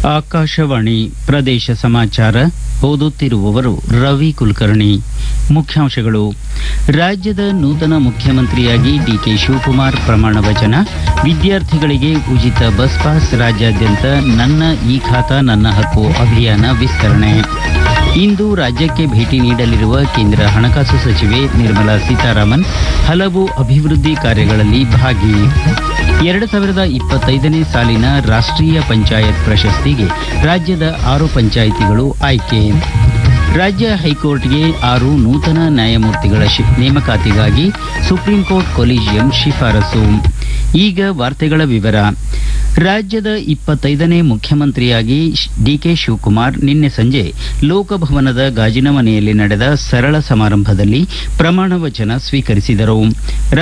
ಆಕಾಶವಾಣಿ ಪ್ರದೇಶ ಸಮಾಚಾರ ಓದುತ್ತಿರುವವರು ರವಿ ಕುಲಕರ್ಣಿ ಮುಖ್ಯಾಂಶಗಳು ರಾಜ್ಯದ ನೂತನ ಮುಖ್ಯಮಂತ್ರಿಯಾಗಿ ಡಿಕೆ ಶಿವಕುಮಾರ್ ಪ್ರಮಾಣ ವಚನ ವಿದ್ಯಾರ್ಥಿಗಳಿಗೆ ಉಚಿತ ಬಸ್ ಪಾಸ್ ರಾಜ್ಯಾದ್ಯಂತ ನನ್ನ ಈ ಖಾತಾ ನನ್ನ ಹಕ್ಕು ಅಭಿಯಾನ ವಿಸ್ತರಣೆ ಇಂದು ರಾಜ್ಯಕ್ಕೆ ಭೇಟಿ ನೀಡಲಿರುವ ಕೇಂದ್ರ ಹಣಕಾಸು ಸಚಿವೆ ನಿರ್ಮಲಾ ಸೀತಾರಾಮನ್ ಹಲವು ಅಭಿವೃದ್ಧಿ ಕಾರ್ಯಗಳಲ್ಲಿ ಭಾಗಿ ಎರಡು ಸಾವಿರದ ಇಪ್ಪತ್ತೈದನೇ ಸಾಲಿನ ರಾಷ್ಟ್ರೀಯ ಪಂಚಾಯತ್ ಪ್ರಶಸ್ತಿಗೆ ರಾಜ್ಯದ ಆರು ಪಂಚಾಯಿತಿಗಳು ಆಯ್ಕೆ ರಾಜ್ಯ ಹೈಕೋರ್ಟ್ಗೆ ಆರು ನೂತನ ನ್ಯಾಯಮೂರ್ತಿಗಳ ಶಿ- ನೇಮಕಾತಿಗಾಗಿ ಸುಪ್ರೀಂ ಕೋರ್ಟ್ ಕೊಲಿಜಿಯಂ ಶಿಫಾರಸು ಈಗ ವಾರ್ತೆಗಳ ವಿವರ ರಾಜ್ಯದ ಇಪ್ಪತ್ತೈದನೇ ಮುಖ್ಯಮಂತ್ರಿಯಾಗಿ ಡಿಕೆ ಶಿವಕುಮಾರ್ ನಿನ್ನೆ ಸಂಜೆ ಲೋಕಭವನದ ಗಾಜಿನ ಮನೆಯಲ್ಲಿ ನಡೆದ ಸರಳ ಸಮಾರಂಭದಲ್ಲಿ ಪ್ರಮಾಣ ವಚನ ಸ್ವೀಕರಿಸಿದರು